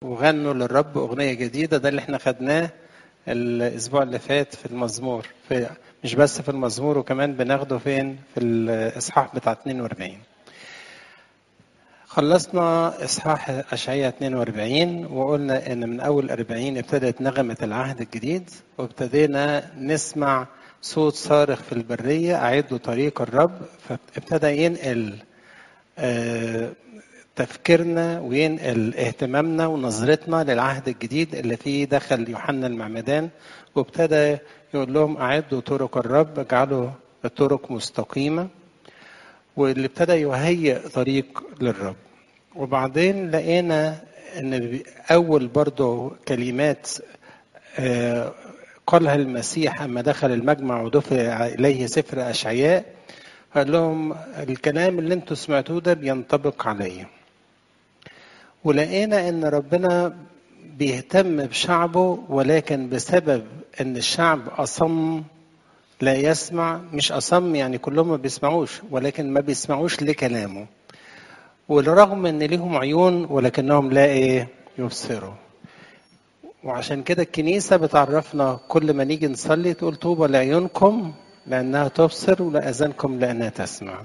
وغنوا للرب أغنية جديدة ده اللي احنا خدناه الأسبوع اللي فات في المزمور في مش بس في المزمور وكمان بناخده فين في الإصحاح بتاع 42 خلصنا إصحاح أشعية 42 وقلنا إن من أول 40 ابتدت نغمة العهد الجديد وابتدينا نسمع صوت صارخ في البرية أعدوا طريق الرب فابتدى ينقل تفكيرنا وينقل اهتمامنا ونظرتنا للعهد الجديد اللي فيه دخل يوحنا المعمدان وابتدى يقول لهم أعدوا طرق الرب اجعلوا الطرق مستقيمة واللي ابتدى يهيئ طريق للرب وبعدين لقينا ان اول برضه كلمات قالها المسيح اما دخل المجمع ودفع اليه سفر اشعياء قال لهم الكلام اللي انتم سمعتوه ده بينطبق عليا ولقينا ان ربنا بيهتم بشعبه ولكن بسبب ان الشعب اصم لا يسمع مش أصم يعني كلهم ما بيسمعوش ولكن ما بيسمعوش لكلامه ولرغم ان ليهم عيون ولكنهم لا ايه يبصروا وعشان كده الكنيسة بتعرفنا كل ما نيجي نصلي تقول طوبى لعيونكم لأنها تبصر ولأذانكم لأنها تسمع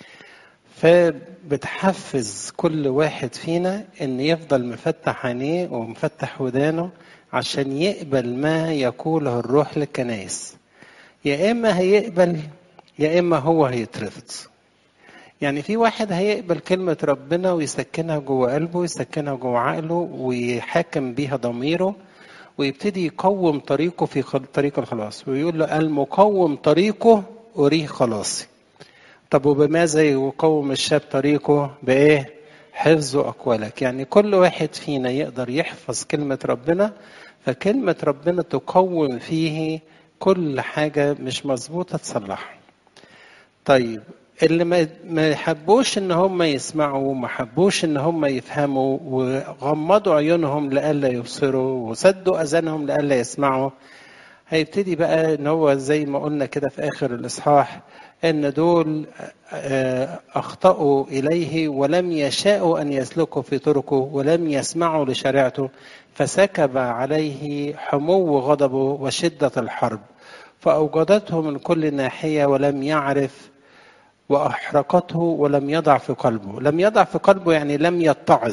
فبتحفز كل واحد فينا ان يفضل مفتح عينيه ومفتح ودانه عشان يقبل ما يقوله الروح للكنائس يا اما هيقبل يا اما هو هيترفض يعني في واحد هيقبل كلمة ربنا ويسكنها جوه قلبه ويسكنها جوه عقله ويحاكم بيها ضميره ويبتدي يقوم طريقه في طريق الخلاص ويقول له المقوم طريقه أريه خلاصي طب وبماذا يقوم الشاب طريقه بإيه؟ حفظ أقوالك يعني كل واحد فينا يقدر يحفظ كلمة ربنا فكلمة ربنا تقوم فيه كل حاجة مش مظبوطة تصلحها. طيب اللي ما ما حبوش ان هم يسمعوا وما حبوش ان هم يفهموا وغمضوا عيونهم لئلا يبصروا وسدوا اذانهم لئلا يسمعوا هيبتدي بقى ان هو زي ما قلنا كده في اخر الاصحاح ان دول اخطاوا اليه ولم يشاءوا ان يسلكوا في طرقه ولم يسمعوا لشريعته فسكب عليه حمو غضبه وشده الحرب فاوجدته من كل ناحيه ولم يعرف واحرقته ولم يضع في قلبه لم يضع في قلبه يعني لم يتعظ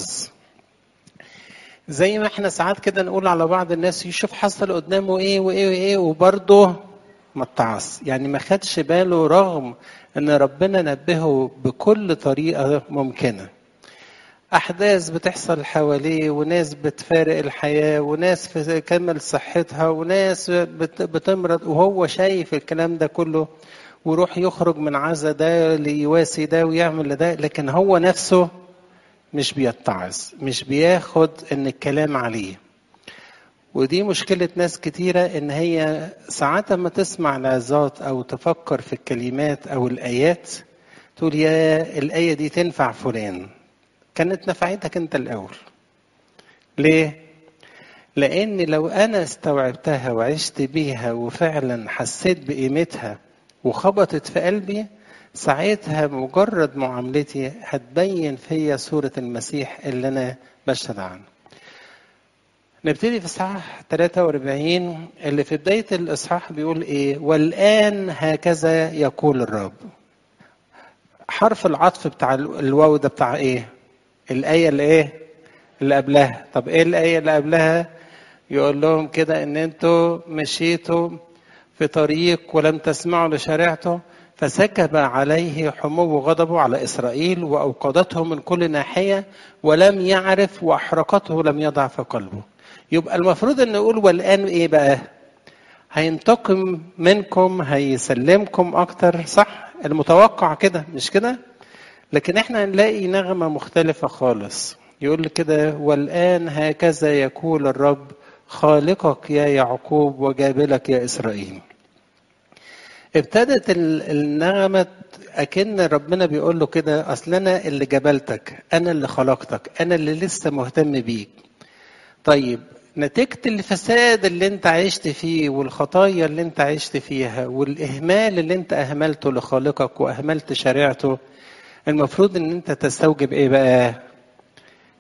زي ما احنا ساعات كده نقول على بعض الناس يشوف حصل قدامه ايه وايه وايه وبرضه ما اتعظ يعني ما خدش باله رغم ان ربنا نبهه بكل طريقه ممكنه احداث بتحصل حواليه وناس بتفارق الحياه وناس في كامل صحتها وناس بتمرض وهو شايف الكلام ده كله ويروح يخرج من عزا ده ليواسي ده ويعمل ده لكن هو نفسه مش بيتعظ مش بياخد ان الكلام عليه ودي مشكلة ناس كتيرة إن هي ساعات ما تسمع العظات أو تفكر في الكلمات أو الآيات تقول يا الآية دي تنفع فلان كانت نفعتك أنت الأول ليه؟ لأن لو أنا استوعبتها وعشت بيها وفعلا حسيت بقيمتها وخبطت في قلبي ساعتها مجرد معاملتي هتبين فيا صورة المسيح اللي أنا بشهد عنه نبتدي في اصحاح 43 اللي في بداية الإصحاح بيقول إيه؟ والآن هكذا يقول الرب. حرف العطف بتاع الواو ده بتاع إيه؟ الآية اللي إيه؟ اللي قبلها، طب إيه الآية اللي قبلها؟ يقول لهم كده إن أنتوا مشيتوا في طريق ولم تسمعوا لشريعته فسكب عليه حمو غضبه على إسرائيل وأوقدته من كل ناحية ولم يعرف وأحرقته لم يضع في قلبه. يبقى المفروض ان نقول والان ايه بقى هينتقم منكم هيسلمكم اكتر صح المتوقع كده مش كده لكن احنا هنلاقي نغمه مختلفه خالص يقول كده والان هكذا يقول الرب خالقك يا يعقوب وجابلك يا اسرائيل ابتدت النغمة أكن ربنا بيقول له كده أصل أنا اللي جبلتك أنا اللي خلقتك أنا اللي لسه مهتم بيك طيب نتيجة الفساد اللي انت عشت فيه والخطايا اللي انت عشت فيها والإهمال اللي انت أهملته لخالقك وأهملت شريعته المفروض ان انت تستوجب ايه بقى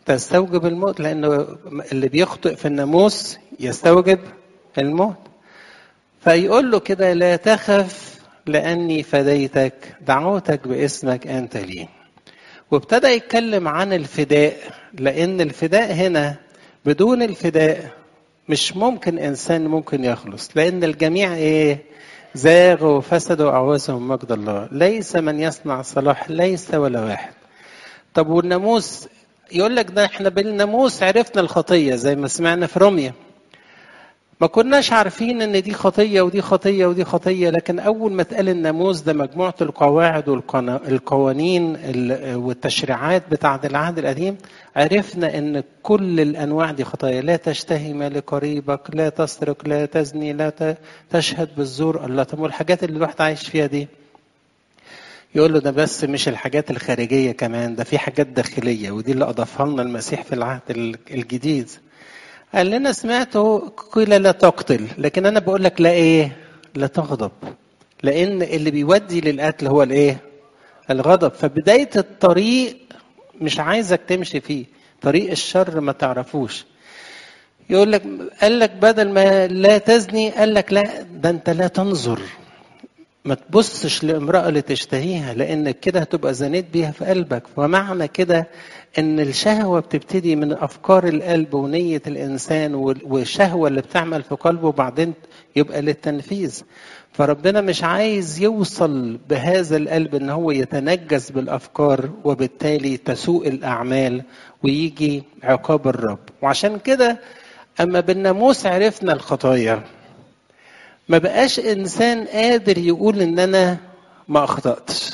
تستوجب الموت لانه اللي بيخطئ في الناموس يستوجب الموت فيقول له كده لا تخف لاني فديتك دعوتك باسمك انت لي وابتدى يتكلم عن الفداء لان الفداء هنا بدون الفداء مش ممكن انسان ممكن يخلص لان الجميع ايه زاغوا وفسدوا اعوازهم مجد الله ليس من يصنع صلاح ليس ولا واحد طب والناموس يقول لك ده احنا بالناموس عرفنا الخطيه زي ما سمعنا في روميا ما كناش عارفين ان دي خطيه ودي خطيه ودي خطيه لكن اول ما اتقال الناموس ده مجموعه القواعد والقوانين والتشريعات بتاعه العهد القديم عرفنا ان كل الانواع دي خطايا لا تشتهي ما لقريبك لا تسرق لا تزني لا تشهد بالزور الله طب والحاجات اللي الواحد عايش فيها دي يقول له ده بس مش الحاجات الخارجيه كمان ده في حاجات داخليه ودي اللي اضافها لنا المسيح في العهد الجديد قال لنا سمعته قيل لا تقتل لكن انا بقول لك لا ايه لا تغضب لان اللي بيودي للقتل هو الايه الغضب فبدايه الطريق مش عايزك تمشي فيه طريق الشر ما تعرفوش يقول لك قال لك بدل ما لا تزني قال لك لا ده انت لا تنظر ما تبصش لامرأة لتشتهيها لأنك كده هتبقى زنيت بيها في قلبك ومعنى كده ان الشهوة بتبتدي من افكار القلب ونية الانسان والشهوة اللي بتعمل في قلبه وبعدين يبقى للتنفيذ فربنا مش عايز يوصل بهذا القلب ان هو يتنجس بالافكار وبالتالي تسوء الاعمال ويجي عقاب الرب وعشان كده اما بالناموس عرفنا الخطايا ما بقاش انسان قادر يقول ان انا ما اخطاتش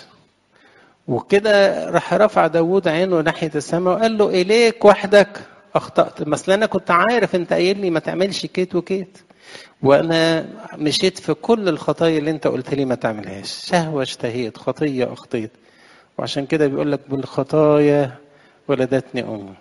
وكده راح رفع داوود عينه ناحية السماء وقال له إليك وحدك أخطأت مثلا أنا كنت عارف أنت قايل لي ما تعملش كيت وكيت وأنا مشيت في كل الخطايا اللي أنت قلت لي ما تعملهاش شهوة اشتهيت خطية أخطيت وعشان كده بيقول لك بالخطايا ولدتني أمي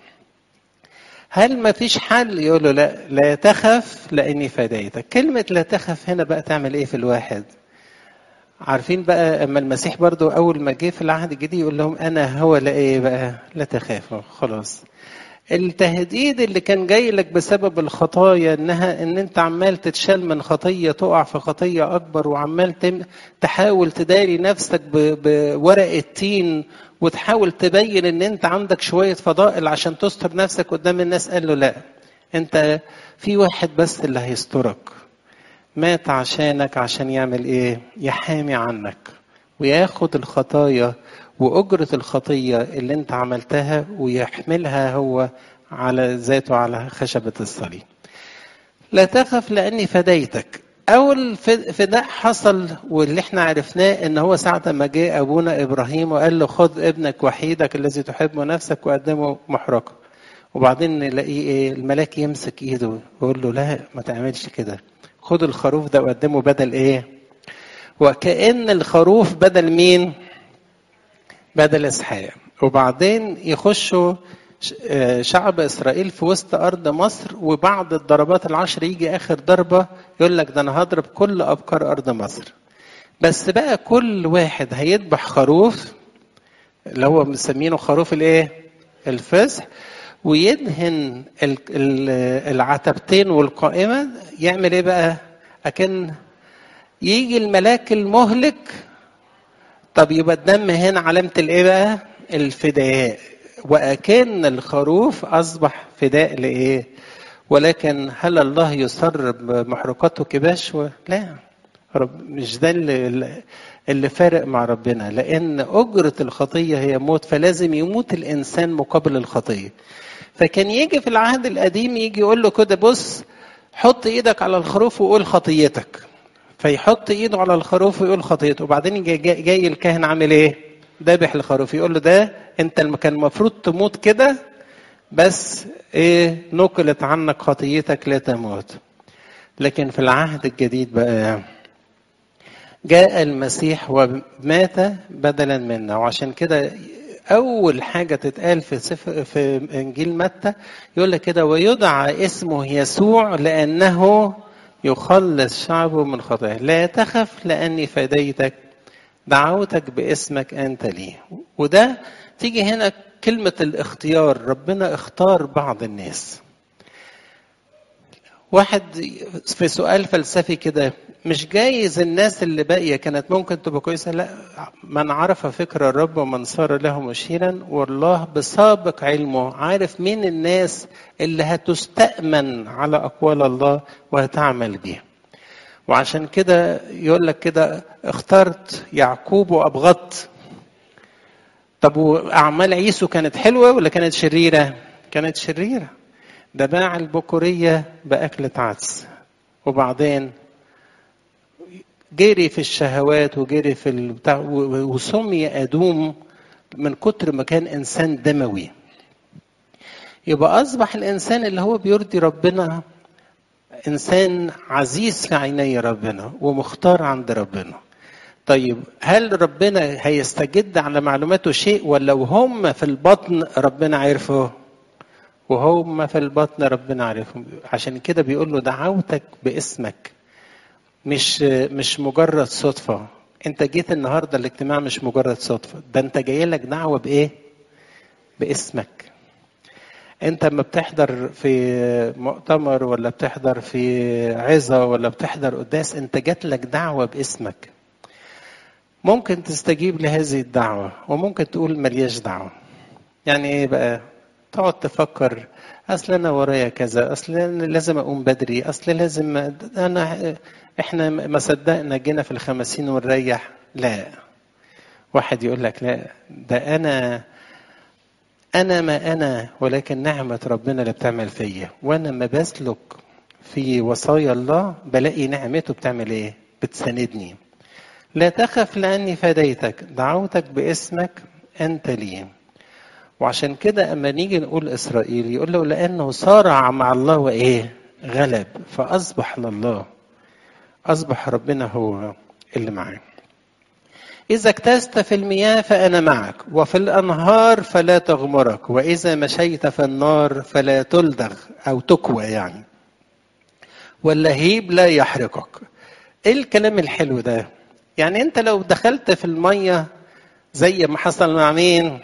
هل ما فيش حل يقول له لا لا تخف لاني فديتك كلمه لا تخف هنا بقى تعمل ايه في الواحد عارفين بقى اما المسيح برضو اول ما جه في العهد الجديد يقول لهم انا هو لا ايه بقى لا تخافوا خلاص التهديد اللي كان جاي لك بسبب الخطايا انها ان انت عمال تتشال من خطيه تقع في خطيه اكبر وعمال تم تحاول تداري نفسك بورق التين وتحاول تبين ان انت عندك شويه فضائل عشان تستر نفسك قدام الناس قال له لا انت في واحد بس اللي هيسترك مات عشانك عشان يعمل ايه يحامي عنك وياخد الخطايا واجره الخطيه اللي انت عملتها ويحملها هو على ذاته على خشبه الصليب لا تخف لاني فديتك اول فداء حصل واللي احنا عرفناه ان هو ساعه ما جاء ابونا ابراهيم وقال له خذ ابنك وحيدك الذي تحبه نفسك وقدمه محرقه وبعدين نلاقيه ايه الملاك يمسك ايده ويقول له لا ما تعملش كده خد الخروف ده وقدمه بدل ايه وكأن الخروف بدل مين بدل اسحاق وبعدين يخشوا شعب اسرائيل في وسط ارض مصر وبعد الضربات العشر يجي اخر ضربه يقول لك ده انا هضرب كل ابكار ارض مصر بس بقى كل واحد هيذبح خروف اللي هو مسمينه خروف الايه الفسح ويدهن العتبتين والقائمه يعمل ايه بقى اكن يجي الملاك المهلك طب يبقى الدم هنا علامه الايه بقى الفداء وأكن الخروف أصبح فداء لإيه؟ ولكن هل الله يسر بمحرقاته كباش؟ لا رب مش ده اللي, اللي فارق مع ربنا لأن أجرة الخطية هي موت فلازم يموت الإنسان مقابل الخطية فكان يجي في العهد القديم يجي يقول له كده بص حط ايدك على الخروف وقول خطيتك فيحط ايده على الخروف ويقول خطيته وبعدين جاي, جاي الكاهن عامل ايه ذابح الخروف يقول له ده انت كان المفروض تموت كده بس ايه نقلت عنك خطيتك لا تموت لكن في العهد الجديد بقى جاء المسيح ومات بدلا منا وعشان كده اول حاجه تتقال في سفر في انجيل متى يقول لك كده ويدعى اسمه يسوع لانه يخلص شعبه من خطاياه لا تخف لاني فديتك دعوتك باسمك انت لي وده تيجي هنا كلمة الاختيار ربنا اختار بعض الناس واحد في سؤال فلسفي كده مش جايز الناس اللي باقية كانت ممكن تبقى كويسة لا من عرف فكر الرب ومن صار له مشيرا والله بسابق علمه عارف مين الناس اللي هتستأمن على أقوال الله وهتعمل بيها وعشان كده يقول لك كده اخترت يعقوب وأبغضت طب وأعمال عيسو كانت حلوة ولا كانت شريرة؟ كانت شريرة ده باع البكورية بأكلة عدس وبعدين جري في الشهوات وجري في البتاع وسمي أدوم من كتر ما كان إنسان دموي يبقى أصبح الإنسان اللي هو بيرضي ربنا إنسان عزيز في عيني ربنا ومختار عند ربنا طيب هل ربنا هيستجد على معلوماته شيء ولا وهم في البطن ربنا عرفه وهم في البطن ربنا عارفهم عشان كده بيقول له دعوتك باسمك مش مش مجرد صدفة انت جيت النهارده الاجتماع مش مجرد صدفة ده انت جاي لك دعوة بايه باسمك انت لما بتحضر في مؤتمر ولا بتحضر في عظة ولا بتحضر قداس انت جات لك دعوة باسمك ممكن تستجيب لهذه الدعوة وممكن تقول ملياش دعوة يعني ايه بقى تقعد تفكر اصل انا ورايا كذا اصل انا لازم اقوم بدري اصل لازم انا احنا ما صدقنا جينا في الخمسين ونريح لا واحد يقول لك لا ده انا انا ما انا ولكن نعمه ربنا اللي بتعمل فيا وانا ما بسلك في وصايا الله بلاقي نعمته بتعمل ايه بتساندني لا تخف لاني فديتك دعوتك باسمك انت لي وعشان كده اما نيجي نقول اسرائيل يقول له لانه صارع مع الله وايه غلب فاصبح لله اصبح ربنا هو اللي معاه اذا اكتست في المياه فانا معك وفي الانهار فلا تغمرك واذا مشيت في النار فلا تلدغ او تكوى يعني واللهيب لا يحرقك ايه الكلام الحلو ده يعني انت لو دخلت في الميه زي ما حصل مع مين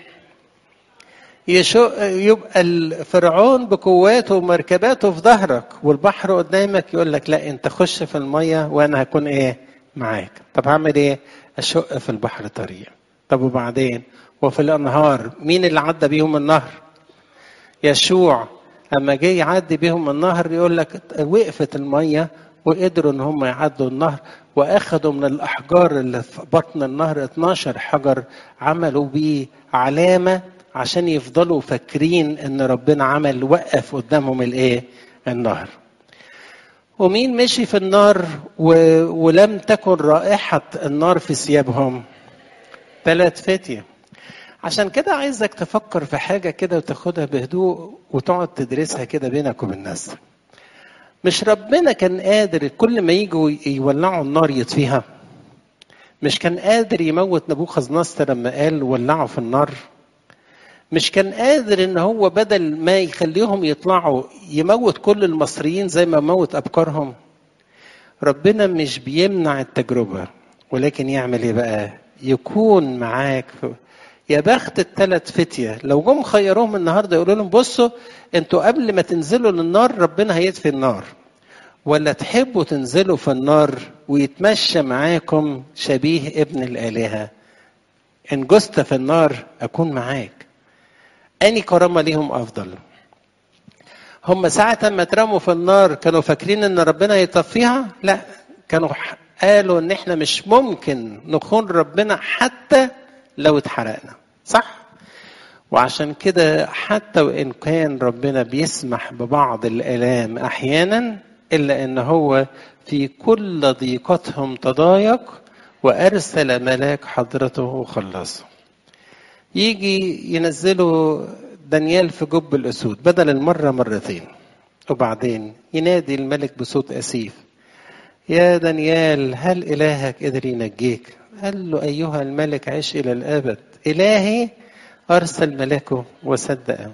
يبقى الفرعون بقواته ومركباته في ظهرك والبحر قدامك يقول لك لا انت خش في الميه وانا هكون ايه معاك طب هعمل ايه اشق في البحر طريق طب وبعدين وفي الانهار مين اللي عدى بيهم النهر يشوع اما جه يعدي بيهم النهر يقول لك وقفت الميه وقدروا ان هم يعدوا النهر واخدوا من الاحجار اللي في بطن النهر 12 حجر عملوا بيه علامه عشان يفضلوا فاكرين ان ربنا عمل وقف قدامهم الايه النهر ومين مشي في النار و... ولم تكن رائحة النار في ثيابهم ثلاث فتية عشان كده عايزك تفكر في حاجة كده وتاخدها بهدوء وتقعد تدرسها كده بينك وبين نفسك مش ربنا كان قادر كل ما يجوا يولعوا النار يطفيها مش كان قادر يموت نبوخذ نصر لما قال ولعوا في النار مش كان قادر ان هو بدل ما يخليهم يطلعوا يموت كل المصريين زي ما موت ابكارهم ربنا مش بيمنع التجربه ولكن يعمل ايه بقى يكون معاك يا بخت الثلاث فتيه لو جم خيروهم النهارده يقولوا لهم بصوا انتوا قبل ما تنزلوا للنار ربنا هيطفي النار ولا تحبوا تنزلوا في النار ويتمشى معاكم شبيه ابن الالهه ان جست في النار اكون معاك أني كرامة ليهم أفضل هم ساعة ما اترموا في النار كانوا فاكرين ان ربنا يطفيها لا كانوا قالوا ان احنا مش ممكن نخون ربنا حتى لو اتحرقنا صح وعشان كده حتى وان كان ربنا بيسمح ببعض الالام احيانا الا ان هو في كل ضيقتهم تضايق وارسل ملاك حضرته وخلصه يجي ينزلوا دانيال في جب الاسود بدل المره مرتين وبعدين ينادي الملك بصوت اسيف يا دانيال هل الهك قدر ينجيك قال له ايها الملك عش الى الابد الهي ارسل ملكه وصدقه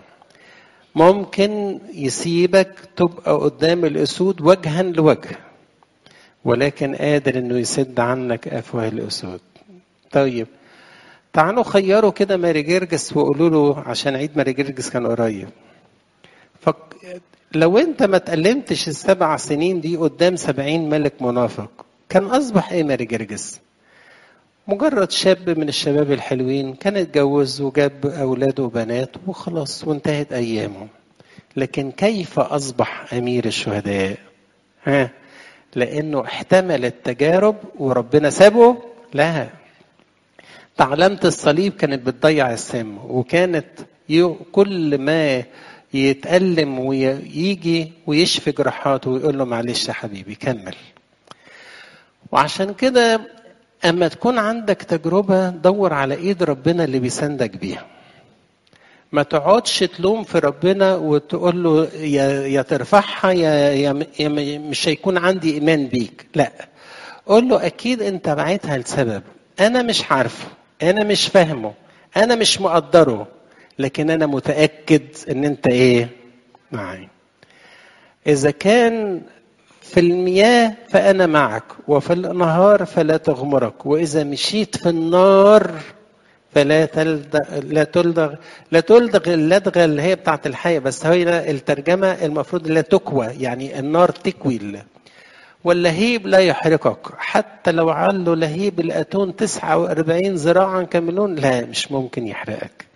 ممكن يسيبك تبقى قدام الاسود وجها لوجه ولكن قادر انه يسد عنك افواه الاسود طيب تعالوا خيروا كده ماري جرجس وقولوا له عشان عيد ماري جرجس كان قريب فك... لو انت ما تألمتش السبع سنين دي قدام سبعين ملك منافق كان أصبح ايه ماري جرجس مجرد شاب من الشباب الحلوين كان اتجوز وجاب أولاد وبنات وخلاص وانتهت أيامه لكن كيف أصبح أمير الشهداء ها لأنه احتمل التجارب وربنا سابه لا تعلمة الصليب كانت بتضيع السم وكانت كل ما يتألم ويجي ويشفي جراحاته ويقول له معلش يا حبيبي كمل وعشان كده اما تكون عندك تجربة دور على ايد ربنا اللي بيساندك بيها ما تقعدش تلوم في ربنا وتقول له يا, يا ترفعها يا, يا, يا مش هيكون عندي ايمان بيك لا قول له اكيد انت بعتها لسبب انا مش عارفه انا مش فاهمه انا مش مقدره لكن انا متاكد ان انت ايه معي اذا كان في المياه فانا معك وفي النهار فلا تغمرك واذا مشيت في النار فلا تلدغ لا تلدغ لا تلدغ اللدغه اللي هي بتاعت الحيه بس هي الترجمه المفروض لا تكوى يعني النار تكوي واللهيب لا يحرقك حتى لو عله لهيب الاتون 49 ذراعا كاملون لا مش ممكن يحرقك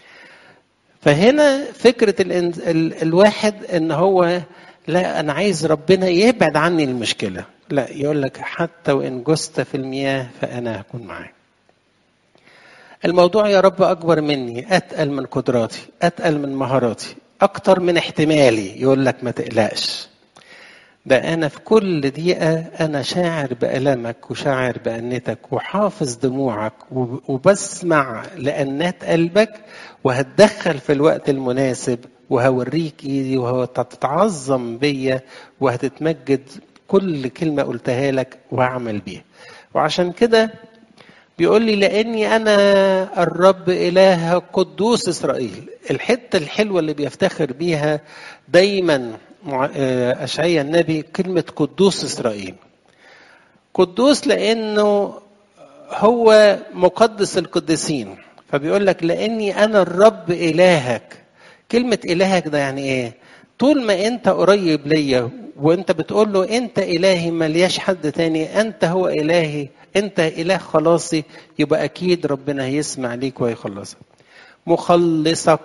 فهنا فكرة ال ال الواحد ان هو لا انا عايز ربنا يبعد عني المشكلة لا يقول لك حتى وان جست في المياه فانا هكون معاك الموضوع يا رب اكبر مني اتقل من قدراتي اتقل من مهاراتي اكتر من احتمالي يقول لك ما تقلقش ده أنا في كل دقيقة أنا شاعر بألمك وشاعر بأنتك وحافظ دموعك وبسمع لأنات قلبك وهتدخل في الوقت المناسب وهوريك إيدي وهتتعظم بيا وهتتمجد كل كلمة قلتها لك وأعمل بيها وعشان كده بيقول لي لاني انا الرب اله قدوس اسرائيل الحته الحلوه اللي بيفتخر بيها دايما اشعيا النبي كلمه قدوس اسرائيل قدوس لانه هو مقدس القديسين فبيقول لك لاني انا الرب الهك كلمه الهك ده يعني ايه طول ما انت قريب ليا وانت بتقول له انت الهي ملياش حد تاني انت هو الهي انت اله خلاصي يبقى اكيد ربنا هيسمع ليك ويخلصك مخلصك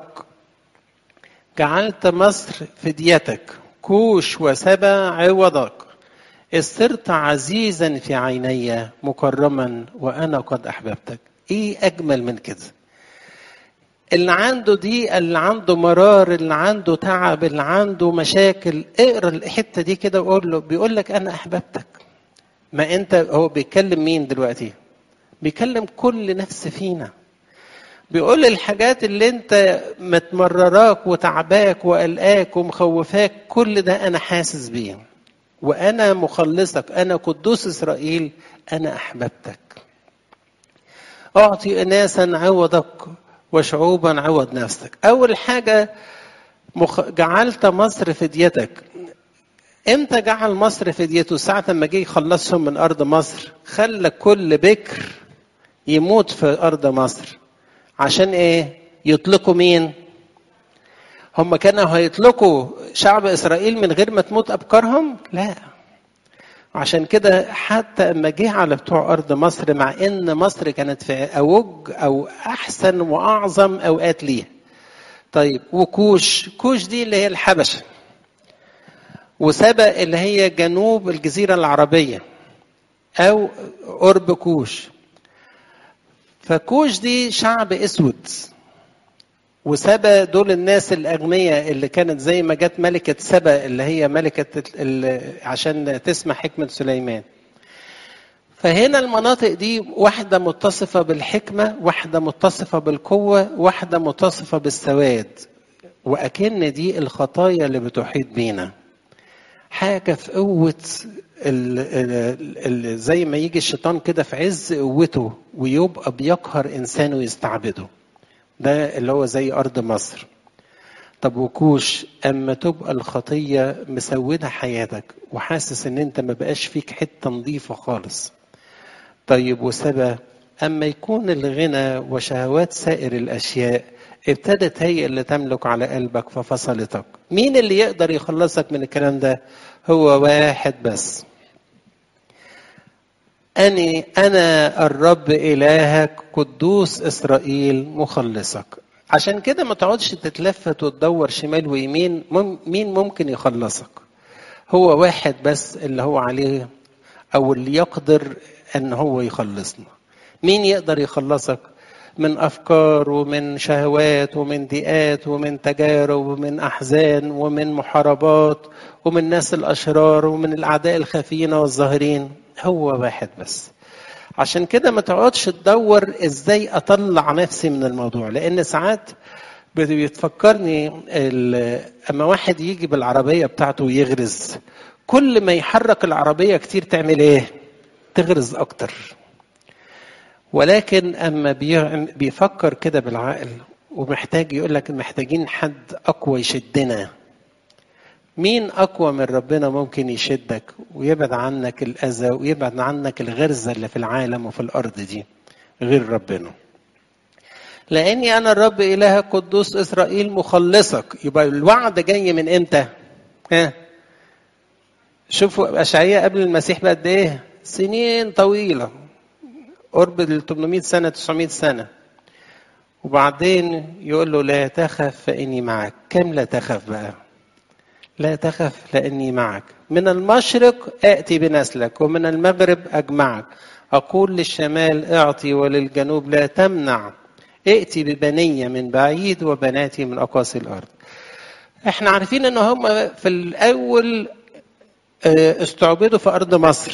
جعلت مصر فديتك كوش وسبا عوضك صرت عزيزا في عيني مكرما وانا قد احببتك ايه اجمل من كده اللي عنده دي اللي عنده مرار اللي عنده تعب اللي عنده مشاكل اقرا الحته دي كده وقول له بيقول لك انا احببتك ما انت هو بيتكلم مين دلوقتي بيكلم كل نفس فينا بيقول الحاجات اللي انت متمرراك وتعباك وقلقاك ومخوفاك كل ده انا حاسس بيه وانا مخلصك انا قدوس اسرائيل انا احببتك اعطي اناسا عوضك وشعوبا عوض نفسك اول حاجه مخ... جعلت مصر فديتك امتى جعل مصر فديته ساعة ما جه يخلصهم من أرض مصر خلى كل بكر يموت في أرض مصر عشان إيه يطلقوا مين هم كانوا هيطلقوا شعب إسرائيل من غير ما تموت أبكارهم لا عشان كده حتى اما جه على بتوع ارض مصر مع ان مصر كانت في اوج او احسن واعظم اوقات ليها طيب وكوش كوش دي اللي هي الحبشه وسبأ اللي هي جنوب الجزيرة العربية أو قرب كوش فكوش دي شعب أسود وسبا دول الناس الأغنياء اللي كانت زي ما جت ملكة سبا اللي هي ملكة عشان تسمع حكمة سليمان فهنا المناطق دي واحدة متصفة بالحكمة واحدة متصفة بالقوة واحدة متصفة بالسواد وأكن دي الخطايا اللي بتحيط بينا حاجة في قوة ال ال ال زي ما يجي الشيطان كده في عز قوته ويبقى بيقهر إنسان ويستعبده ده اللي هو زي أرض مصر طب وكوش أما تبقى الخطية مسودة حياتك وحاسس إن أنت ما بقاش فيك حتة نظيفة خالص طيب وسبا أما يكون الغنى وشهوات سائر الأشياء ابتدت هي اللي تملك على قلبك ففصلتك مين اللي يقدر يخلصك من الكلام ده هو واحد بس أني أنا الرب إلهك قدوس إسرائيل مخلصك عشان كده ما تقعدش تتلفت وتدور شمال ويمين مين ممكن يخلصك هو واحد بس اللي هو عليه أو اللي يقدر أن هو يخلصنا مين يقدر يخلصك من أفكار ومن شهوات ومن ضيقات ومن تجارب ومن أحزان ومن محاربات ومن ناس الأشرار ومن الأعداء الخفيين والظاهرين هو واحد بس عشان كده ما تقعدش تدور ازاي اطلع نفسي من الموضوع لان ساعات بتفكرني اما واحد يجي بالعربيه بتاعته ويغرز كل ما يحرك العربيه كتير تعمل ايه تغرز اكتر ولكن اما بيفكر كده بالعقل ومحتاج يقول لك محتاجين حد اقوى يشدنا مين اقوى من ربنا ممكن يشدك ويبعد عنك الاذى ويبعد عنك الغرزه اللي في العالم وفي الارض دي غير ربنا لاني انا الرب اله قدوس اسرائيل مخلصك يبقى الوعد جاي من امتى ها شوفوا اشعياء قبل المسيح بقد ايه سنين طويله قرب ال 800 سنه 900 سنه وبعدين يقول له لا تخف فاني معك كم لا تخف بقى لا تخف لاني معك من المشرق اتي بنسلك ومن المغرب اجمعك اقول للشمال اعطي وللجنوب لا تمنع ائتي ببنيه من بعيد وبناتي من اقاصي الارض احنا عارفين ان هم في الاول استعبدوا في ارض مصر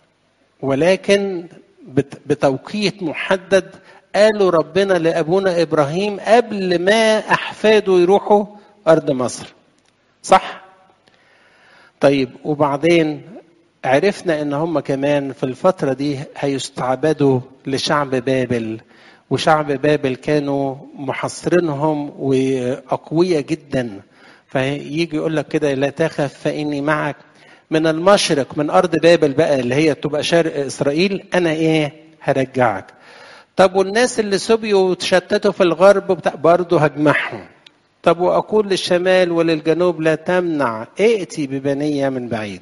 ولكن بتوقيت محدد قالوا ربنا لابونا ابراهيم قبل ما احفاده يروحوا ارض مصر صح طيب وبعدين عرفنا ان هم كمان في الفترة دي هيستعبدوا لشعب بابل وشعب بابل كانوا محصرينهم وأقوياء جدا فيجي يقول لك كده لا تخف فإني معك من المشرق من أرض بابل بقى اللي هي تبقى شرق إسرائيل أنا إيه هرجعك طب والناس اللي سبيوا وتشتتوا في الغرب برضه هجمعهم طب وأقول للشمال وللجنوب لا تمنع ائتي ببنية من بعيد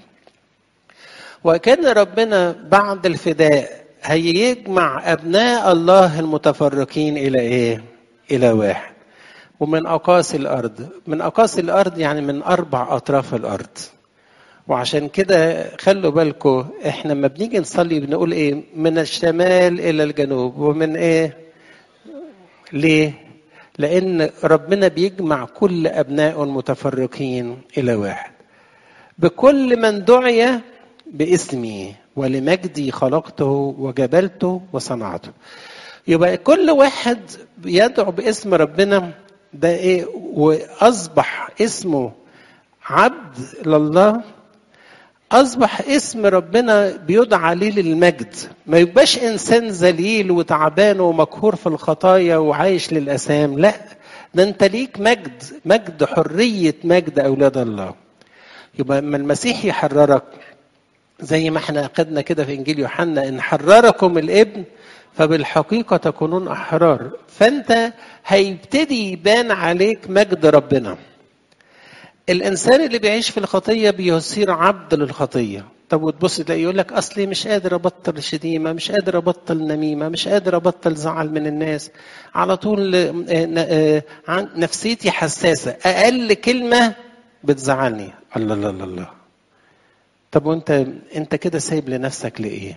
وكان ربنا بعد الفداء هيجمع أبناء الله المتفرقين إلى إيه؟ إلى واحد ومن أقاصي الأرض من أقاصي الأرض يعني من أربع أطراف الأرض وعشان كده خلوا بالكم احنا لما بنيجي نصلي بنقول ايه من الشمال الى الجنوب ومن ايه ليه لان ربنا بيجمع كل ابناء المتفرقين الى واحد بكل من دعي باسمي ولمجدي خلقته وجبلته وصنعته يبقى كل واحد يدعو باسم ربنا ده ايه واصبح اسمه عبد لله اصبح اسم ربنا بيدعى عليه للمجد ما يبقاش انسان ذليل وتعبان ومقهور في الخطايا وعايش للاثام لا ده انت ليك مجد مجد حريه مجد اولاد الله يبقى اما المسيح يحررك زي ما احنا اخذنا كده في انجيل يوحنا ان حرركم الابن فبالحقيقه تكونون احرار فانت هيبتدي يبان عليك مجد ربنا الانسان اللي بيعيش في الخطيه بيصير عبد للخطيه طب وتبص تلاقي يقول لك اصلي مش قادر ابطل شتيمه مش قادر ابطل نميمه مش قادر ابطل زعل من الناس على طول نفسيتي حساسه اقل كلمه بتزعلني الله الله الله, الله. طب وانت انت كده سايب لنفسك لايه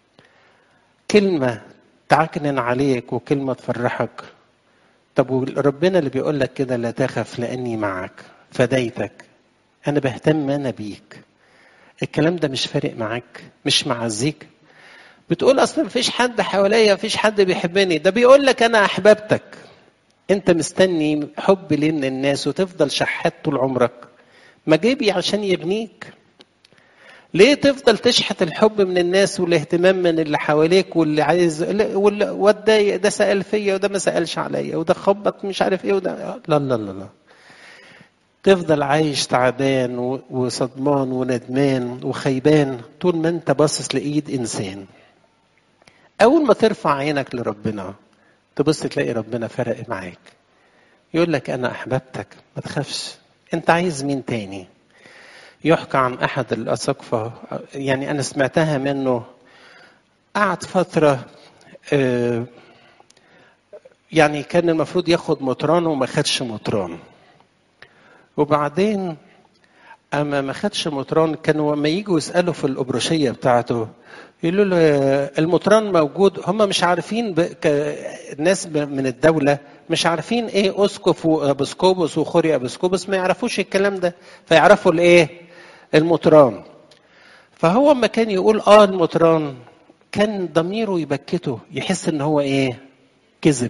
كلمه تعكنن عليك وكلمه تفرحك طب وربنا اللي بيقول لك كده لا تخف لاني معك فديتك انا بهتم انا بيك الكلام ده مش فارق معاك مش معزيك بتقول اصلا مفيش حد حواليا مفيش حد بيحبني ده بيقول لك انا احببتك انت مستني حب ليه من الناس وتفضل شحات طول عمرك ما جيبي عشان يبنيك ليه تفضل تشحت الحب من الناس والاهتمام من اللي حواليك واللي عايز واتضايق ده سأل فيا وده ما سألش عليا وده خبط مش عارف ايه وده لا لا لا لا تفضل عايش تعبان وصدمان وندمان وخيبان طول ما انت باصص لايد انسان اول ما ترفع عينك لربنا تبص تلاقي ربنا فرق معاك يقول لك انا احببتك ما تخافش انت عايز مين تاني يحكى عن احد الاساقفه يعني انا سمعتها منه قعد فتره آه، يعني كان المفروض ياخد مطران وما خدش مطران وبعدين اما ما خدش مطران كانوا لما يجوا يسالوا في الابروشيه بتاعته يقولوا له المطران موجود هم مش عارفين ب... ك... الناس ب- من الدوله مش عارفين ايه اسقف وابسكوبوس وخوري ابسكوبوس ما يعرفوش الكلام ده فيعرفوا الايه المطران فهو اما كان يقول اه المطران كان ضميره يبكته يحس ان هو ايه كذب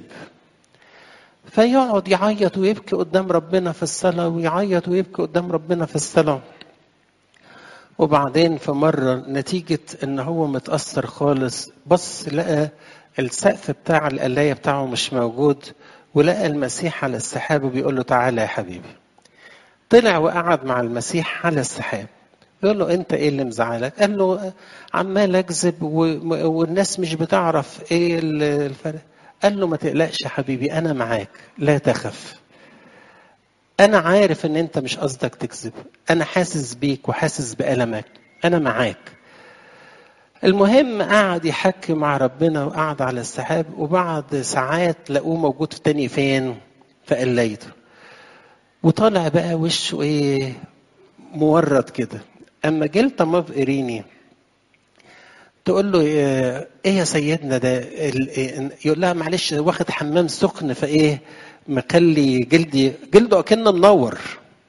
فيقعد يعيط ويبكي قدام ربنا في الصلاة ويعيط ويبكي قدام ربنا في الصلاة وبعدين في مرة نتيجة ان هو متأثر خالص بص لقى السقف بتاع القلاية بتاعه مش موجود ولقى المسيح على السحاب وبيقول له تعالى يا حبيبي طلع وقعد مع المسيح على السحاب يقول له انت ايه اللي مزعلك قال له عمال اكذب و- والناس مش بتعرف ايه ال- الفرق قال له ما تقلقش يا حبيبي انا معاك لا تخف انا عارف ان انت مش قصدك تكذب انا حاسس بيك وحاسس بألمك انا معاك المهم قعد يحكي مع ربنا وقعد على السحاب وبعد ساعات لقوه موجود في تاني فين في قلايته وطالع بقى وشه ايه مورد كده اما جلطه ماف اريني تقول له ايه إيه يا سيدنا ده ال- إيه- يقول لها معلش واخد حمام سخن فايه مخلي جلدي جلده اكنه منور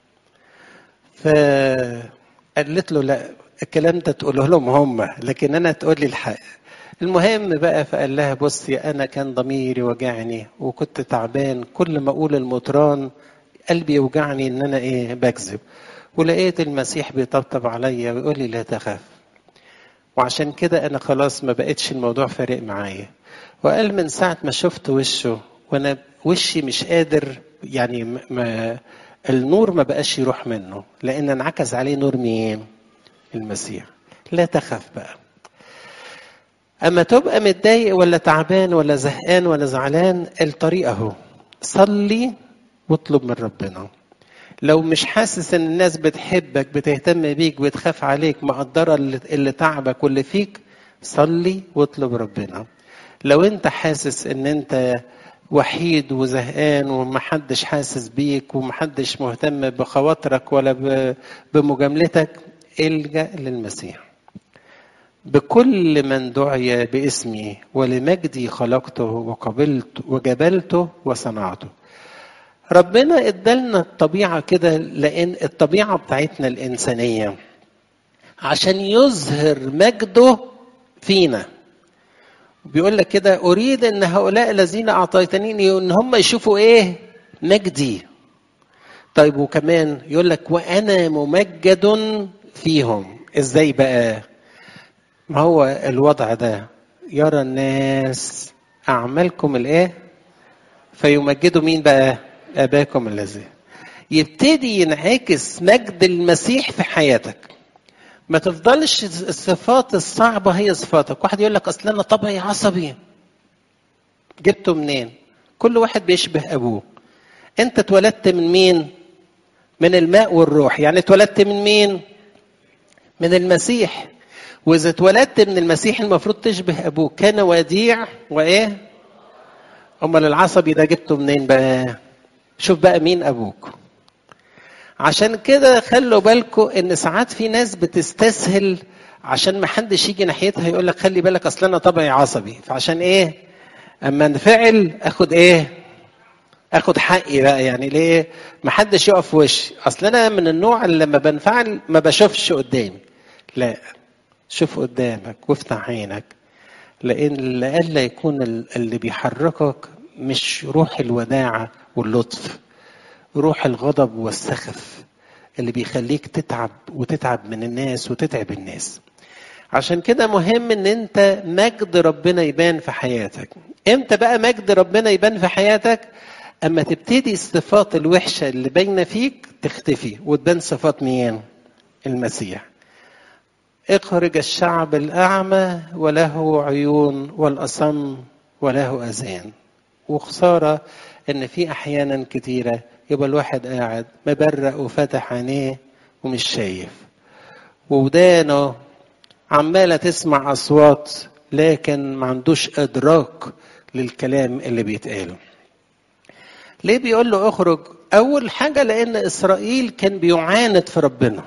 فقالت له لا الكلام ده تقوله لهم هم لكن انا تقول لي الحق المهم بقى فقال لها بصي انا كان ضميري وجعني وكنت تعبان كل ما اقول المطران قلبي يوجعني ان انا ايه بكذب ولقيت المسيح بيطبطب عليا ويقول لي لا تخاف وعشان كده انا خلاص ما بقتش الموضوع فارق معايا وقال من ساعه ما شفت وشه وانا وشي مش قادر يعني ما- ما النور ما بقاش يروح منه لان انعكس عليه نور مين المسيح لا تخاف بقى اما تبقى متضايق ولا تعبان ولا زهقان ولا زعلان الطريق اهو صلي واطلب من ربنا لو مش حاسس ان الناس بتحبك بتهتم بيك بتخاف عليك مقدره اللي, اللي تعبك واللي فيك صلي واطلب ربنا لو انت حاسس ان انت وحيد وزهقان ومحدش حاسس بيك ومحدش مهتم بخواطرك ولا ب- بمجاملتك الجا للمسيح بكل من دعي باسمي ولمجدي خلقته وقبلت وجبلته وصنعته ربنا ادالنا الطبيعة كده لأن الطبيعة بتاعتنا الإنسانية عشان يظهر مجده فينا بيقول لك كده أريد أن هؤلاء الذين أعطيتني أن هم يشوفوا إيه مجدي طيب وكمان يقول لك وأنا ممجد فيهم إزاي بقى ما هو الوضع ده يرى الناس أعمالكم الإيه فيمجدوا مين بقى اباكم الذي يبتدي ينعكس مجد المسيح في حياتك ما تفضلش الصفات الصعبة هي صفاتك واحد يقول لك أصل أنا طبعي عصبي جبته منين كل واحد بيشبه أبوه أنت اتولدت من مين من الماء والروح يعني اتولدت من مين من المسيح وإذا اتولدت من المسيح المفروض تشبه أبوك كان وديع وإيه امال العصبي ده جبته منين بقى شوف بقى مين ابوك عشان كده خلوا بالكم ان ساعات في ناس بتستسهل عشان ما حدش يجي ناحيتها يقول لك خلي بالك اصل انا طبعي عصبي فعشان ايه اما انفعل اخد ايه اخد حقي بقى يعني ليه ما حدش يقف في وشي اصل انا من النوع اللي لما بنفعل ما بشوفش قدامي لا شوف قدامك وافتح عينك لان لئلا يكون اللي بيحركك مش روح الوداعه واللطف روح الغضب والسخف اللي بيخليك تتعب وتتعب من الناس وتتعب الناس عشان كده مهم ان انت مجد ربنا يبان في حياتك امتى بقى مجد ربنا يبان في حياتك اما تبتدي الصفات الوحشه اللي باينه فيك تختفي وتبان صفات مين المسيح اخرج الشعب الأعمى وله عيون والأصم وله أذان وخسارة إن في أحيانا كتيرة يبقى الواحد قاعد مبرق وفتح عينيه ومش شايف ودانه عمالة تسمع أصوات لكن ما عندوش إدراك للكلام اللي بيتقال ليه بيقول له اخرج أول حاجة لأن إسرائيل كان بيعاند في ربنا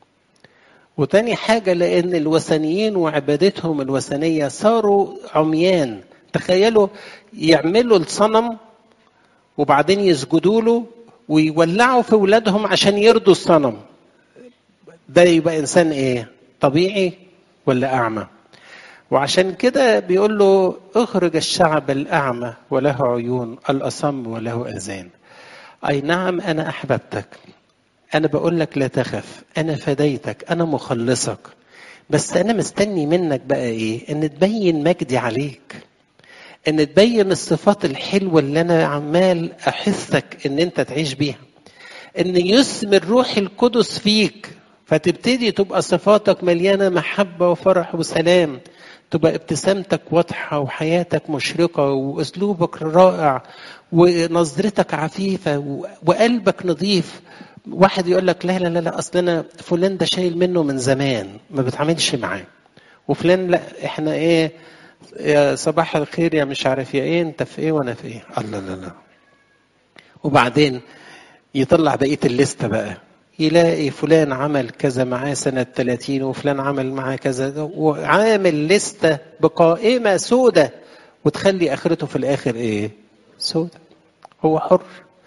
وتاني حاجة لأن الوثنيين وعبادتهم الوثنية صاروا عميان تخيلوا يعملوا الصنم وبعدين يسجدوا له ويولعوا في ولادهم عشان يرضوا الصنم ده يبقى إنسان إيه طبيعي ولا أعمى وعشان كده بيقول له اخرج الشعب الأعمى وله عيون الأصم وله أذان أي نعم أنا أحببتك أنا بقول لك لا تخف أنا فديتك أنا مخلصك بس أنا مستني منك بقى إيه إن تبين مجدي عليك إن تبين الصفات الحلوة اللي أنا عمال أحثك إن أنت تعيش بيها إن يثمر روح القدس فيك فتبتدي تبقى صفاتك مليانة محبة وفرح وسلام تبقى ابتسامتك واضحة وحياتك مشرقة وأسلوبك رائع ونظرتك عفيفة وقلبك نظيف واحد يقول لك لا لا لا لا اصل انا فلان ده شايل منه من زمان ما بتعاملش معاه وفلان لا احنا ايه يا صباح الخير يا مش عارف يا ايه انت في ايه وانا في ايه الله لا لا وبعدين يطلع بقيه الليسته بقى يلاقي فلان عمل كذا معاه سنة 30 وفلان عمل معاه كذا وعامل لستة بقائمة سودة وتخلي آخرته في الآخر إيه؟ سودة هو حر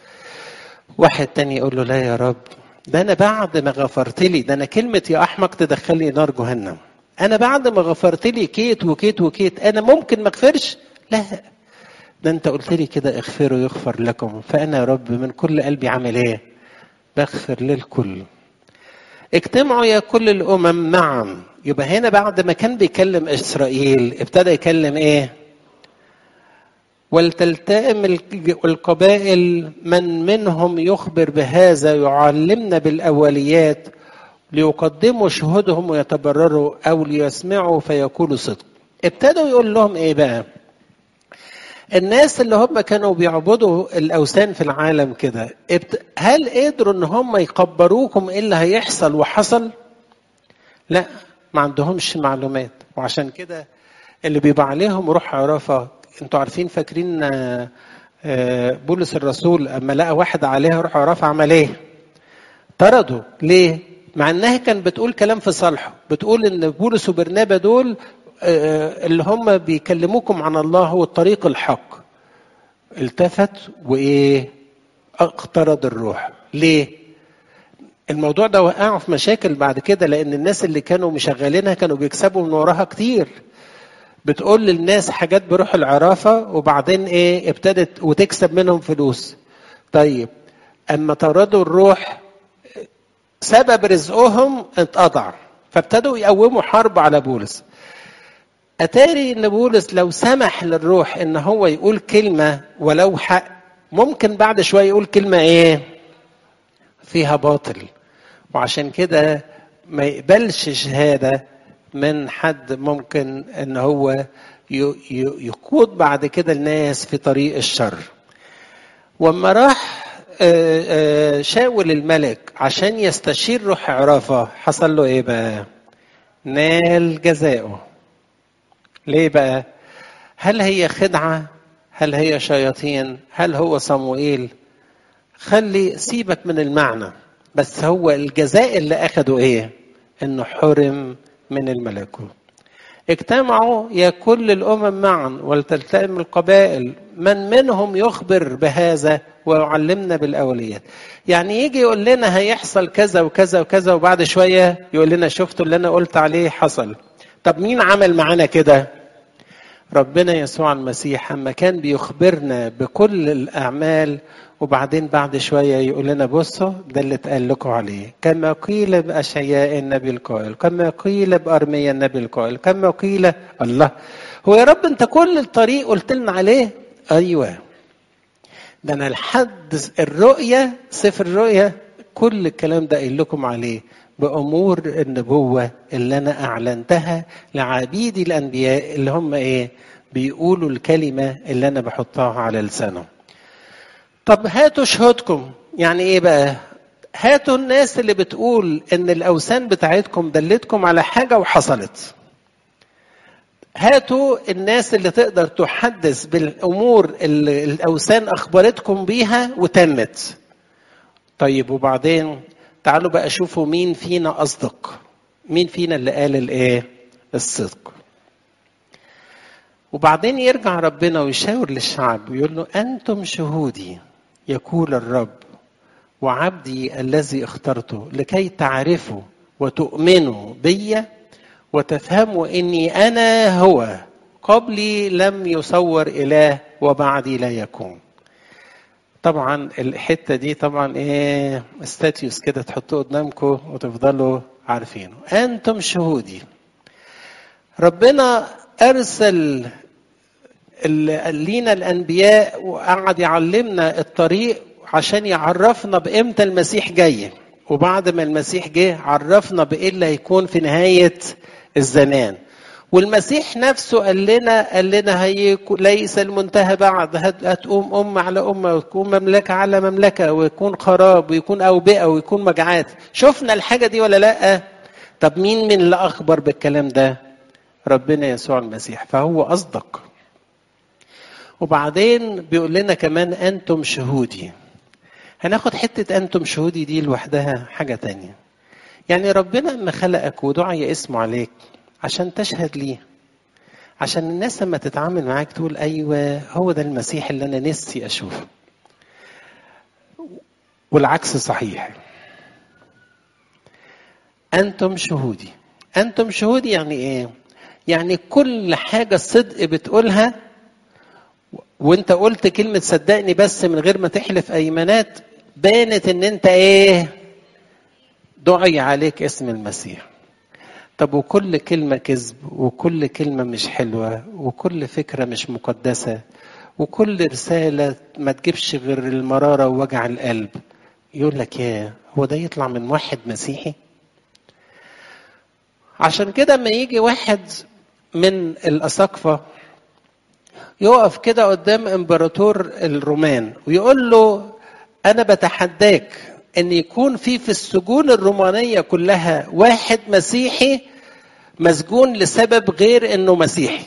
واحد تاني يقول له لا يا رب ده انا بعد ما غفرت لي ده انا كلمه يا احمق تدخلني نار جهنم انا بعد ما غفرت لي كيت وكيت وكيت انا ممكن ما اغفرش لا ده انت قلت لي كده اغفروا يغفر لكم فانا يا رب من كل قلبي عامل ايه بغفر للكل اجتمعوا يا كل الامم معا يبقى هنا بعد ما كان بيكلم اسرائيل ابتدى يكلم ايه ولتلتئم القبائل من منهم يخبر بهذا يعلمنا بالأوليات ليقدموا شهودهم ويتبرروا أو ليسمعوا فيقولوا صدق ابتدوا يقول لهم إيه بقى الناس اللي هم كانوا بيعبدوا الأوثان في العالم كده هل قدروا إن هم يقبروكم إيه اللي هيحصل وحصل لا ما عندهمش معلومات وعشان كده اللي بيبقى عليهم روح عرافة انتوا عارفين فاكرين بولس الرسول اما لقى واحد عليها روح عرافة عمل ايه؟ طرده ليه؟ مع انها كان بتقول كلام في صالحه بتقول ان بولس وبرنابا دول اللي هم بيكلموكم عن الله هو الطريق الحق التفت وايه اقترض الروح ليه الموضوع ده وقعوا في مشاكل بعد كده لان الناس اللي كانوا مشغلينها كانوا بيكسبوا من وراها كتير بتقول للناس حاجات بروح العرافة وبعدين ايه ابتدت وتكسب منهم فلوس طيب اما طردوا الروح سبب رزقهم اتقطع فابتدوا يقوموا حرب على بولس اتاري ان بولس لو سمح للروح ان هو يقول كلمة ولو حق ممكن بعد شوية يقول كلمة ايه فيها باطل وعشان كده ما يقبلش شهاده من حد ممكن ان هو يقود بعد كده الناس في طريق الشر وما راح شاول الملك عشان يستشير روح عرافة حصل له ايه بقى نال جزاؤه ليه بقى هل هي خدعة هل هي شياطين هل هو صموئيل خلي سيبك من المعنى بس هو الجزاء اللي اخده ايه انه حرم من الملكوت اجتمعوا يا كل الامم معا ولتلتئم القبائل من منهم يخبر بهذا ويعلمنا بالاوليات يعني يجي يقول لنا هيحصل كذا وكذا وكذا وبعد شويه يقول لنا شفتوا اللي انا قلت عليه حصل طب مين عمل معانا كده ربنا يسوع المسيح اما كان بيخبرنا بكل الاعمال وبعدين بعد شويه يقول لنا بصوا ده اللي اتقال لكم عليه كما قيل باشعياء النبي القائل كما قيل بارميا النبي القائل كما قيل الله هو يا رب انت كل الطريق قلت لنا عليه ايوه ده انا لحد الرؤيه سفر الرؤيه كل الكلام ده قايل لكم عليه بأمور النبوة اللي أنا أعلنتها لعبيدي الأنبياء اللي هم إيه بيقولوا الكلمة اللي أنا بحطها على لسانهم طب هاتوا شهودكم يعني إيه بقى هاتوا الناس اللي بتقول ان الاوثان بتاعتكم دلتكم على حاجه وحصلت هاتوا الناس اللي تقدر تحدث بالامور اللي الاوثان اخبرتكم بيها وتمت طيب وبعدين تعالوا بقى شوفوا مين فينا اصدق مين فينا اللي قال الايه الصدق وبعدين يرجع ربنا ويشاور للشعب ويقول له انتم شهودي يقول الرب وعبدي الذي اخترته لكي تعرفوا وتؤمنوا بي وتفهموا اني انا هو قبلي لم يصور اله وبعدي لا يكون طبعا الحته دي طبعا ايه ستاتيوس كده تحطوه قدامكم وتفضلوا عارفينه انتم شهودي ربنا ارسل لينا الانبياء وقعد يعلمنا الطريق عشان يعرفنا بامتى المسيح جاي وبعد ما المسيح جه عرفنا بايه اللي هيكون في نهايه الزمان والمسيح نفسه قال لنا قال لنا هيكون ليس المنتهى بعد هتقوم أمة على أمة وتكون مملكة على مملكة ويكون خراب ويكون أوبئة ويكون مجاعات شفنا الحاجة دي ولا لأ طب مين من اللي أخبر بالكلام ده ربنا يسوع المسيح فهو أصدق وبعدين بيقول لنا كمان أنتم شهودي هناخد حتة أنتم شهودي دي لوحدها حاجة تانية يعني ربنا لما خلقك ودعي اسمه عليك عشان تشهد ليه عشان الناس لما تتعامل معاك تقول أيوة هو ده المسيح اللي أنا نفسي أشوفه والعكس صحيح أنتم شهودي أنتم شهودي يعني إيه يعني كل حاجة صدق بتقولها وانت قلت كلمة صدقني بس من غير ما تحلف أيمانات بانت ان انت ايه دعي عليك اسم المسيح طب وكل كلمة كذب وكل كلمة مش حلوة وكل فكرة مش مقدسة وكل رسالة ما تجيبش غير المرارة ووجع القلب يقول لك يا هو ده يطلع من واحد مسيحي عشان كده ما يجي واحد من الأساقفة يقف كده قدام امبراطور الرومان ويقول له انا بتحداك ان يكون في في السجون الرومانيه كلها واحد مسيحي مسجون لسبب غير انه مسيحي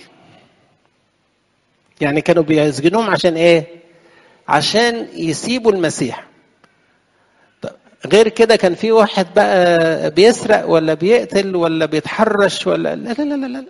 يعني كانوا بيسجنوهم عشان ايه عشان يسيبوا المسيح غير كده كان في واحد بقى بيسرق ولا بيقتل ولا بيتحرش ولا لا لا لا لا, لا.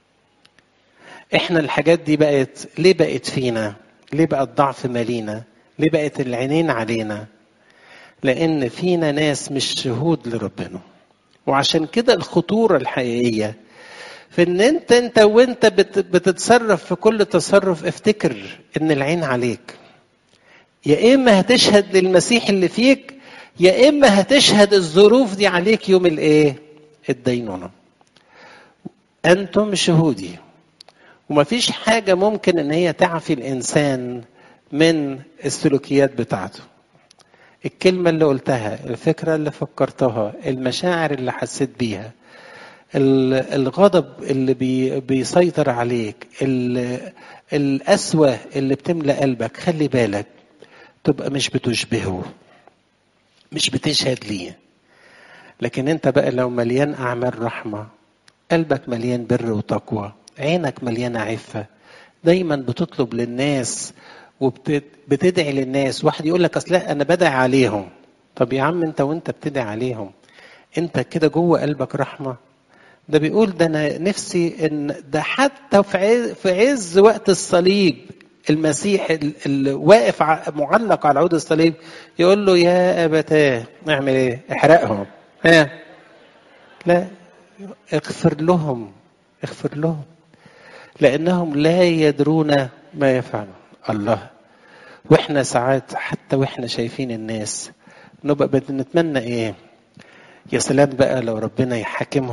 احنا الحاجات دي بقت ليه بقت فينا ليه بقى الضعف مالينا ليه بقت العينين علينا لان فينا ناس مش شهود لربنا وعشان كده الخطوره الحقيقيه في ان انت انت وانت بتتصرف في كل تصرف افتكر ان العين عليك يا اما هتشهد للمسيح اللي فيك يا اما هتشهد الظروف دي عليك يوم الايه الدينونه انتم شهودي ومفيش حاجة ممكن إن هي تعفي الإنسان من السلوكيات بتاعته. الكلمة اللي قلتها، الفكرة اللي فكرتها، المشاعر اللي حسيت بيها، الغضب اللي بي بيسيطر عليك، القسوة اللي بتملى قلبك، خلي بالك تبقى مش بتشبهه. مش بتشهد ليه. لكن أنت بقى لو مليان أعمال رحمة، قلبك مليان بر وتقوى، عينك مليانة عفة دايما بتطلب للناس وبتدعي للناس واحد يقول لك اصل انا بدعي عليهم طب يا عم انت وانت بتدعي عليهم انت كده جوه قلبك رحمة ده بيقول ده انا نفسي ان ده حتى في عز, في عز وقت الصليب المسيح اللي واقف معلق على عود الصليب يقول له يا ابتاه اعمل ايه احرقهم ها لا اغفر لهم اغفر لهم لانهم لا يدرون ما يفعلون الله واحنا ساعات حتى واحنا شايفين الناس نبقى بنتمنى ايه يا سلام بقى لو ربنا يحاكمهم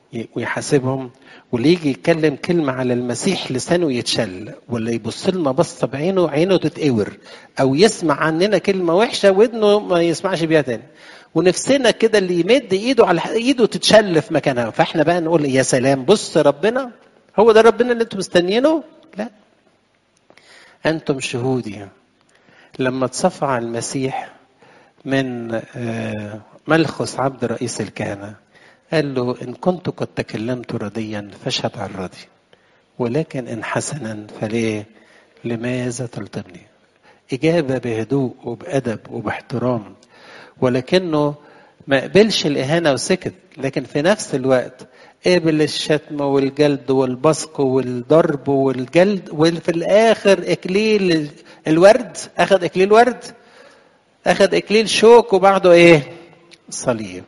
ويحاسبهم واللي يجي يتكلم كلمة على المسيح لسانه يتشل ولا يبص لنا بصة بعينه عينه تتقور أو يسمع عننا كلمة وحشة ودنه ما يسمعش بيها تاني ونفسنا كده اللي يمد ايده على ايده تتشل في مكانها فاحنا بقى نقول يا سلام بص ربنا هو ده ربنا اللي انتم مستنيينه لا انتم شهودي لما تصفع المسيح من ملخص عبد رئيس الكهنه قال له ان كنت قد تكلمت رديا فاشهد على الردي ولكن ان حسنا فليه لماذا تلطمني اجابه بهدوء وبادب وباحترام ولكنه ما قبلش الإهانة وسكت لكن في نفس الوقت قبل الشتم والجلد والبصق والضرب والجلد وفي الآخر إكليل الورد أخذ إكليل ورد أخذ إكليل شوك وبعده إيه صليب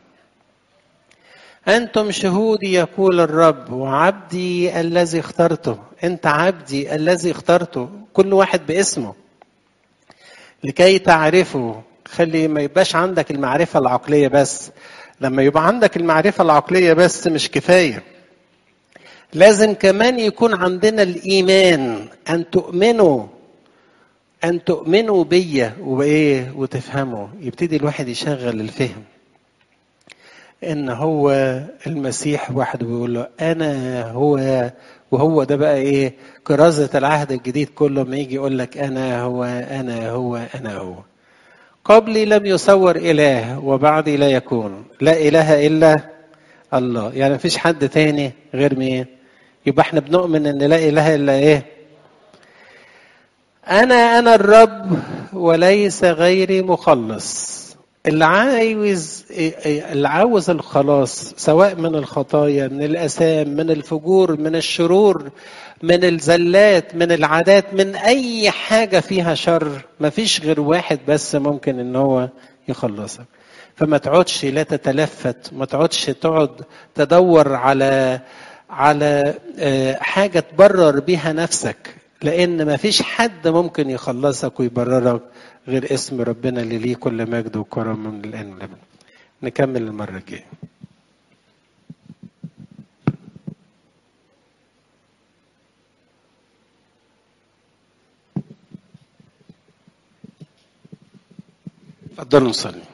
أنتم شهودي يقول الرب وعبدي الذي اخترته أنت عبدي الذي اخترته كل واحد باسمه لكي تعرفوا خلي ما يبقاش عندك المعرفة العقلية بس لما يبقى عندك المعرفة العقلية بس مش كفاية لازم كمان يكون عندنا الإيمان أن تؤمنوا أن تؤمنوا بيا وإيه وتفهموا يبتدي الواحد يشغل الفهم إن هو المسيح وحده بيقول له أنا هو وهو ده بقى إيه كرازة العهد الجديد كله ما يجي يقول لك أنا هو أنا هو أنا هو قبلي لم يصور إله وبعدي لا يكون لا إله إلا الله يعني مفيش حد تاني غير مين يبقى احنا بنؤمن ان لا إله إلا إيه أنا أنا الرب وليس غيري مخلص اللي عاوز اللي عاوز الخلاص سواء من الخطايا من الأثام من الفجور من الشرور من الزلات من العادات من أي حاجة فيها شر مفيش غير واحد بس ممكن إن هو يخلصك فما تقعدش لا تتلفت ما تقعدش تقعد تدور على على حاجة تبرر بيها نفسك لأن ما فيش حد ممكن يخلصك ويبررك غير اسم ربنا اللي ليه كل مجد وكرم من الآن والأبد نكمل المرة الجاية اتفضلوا نصلي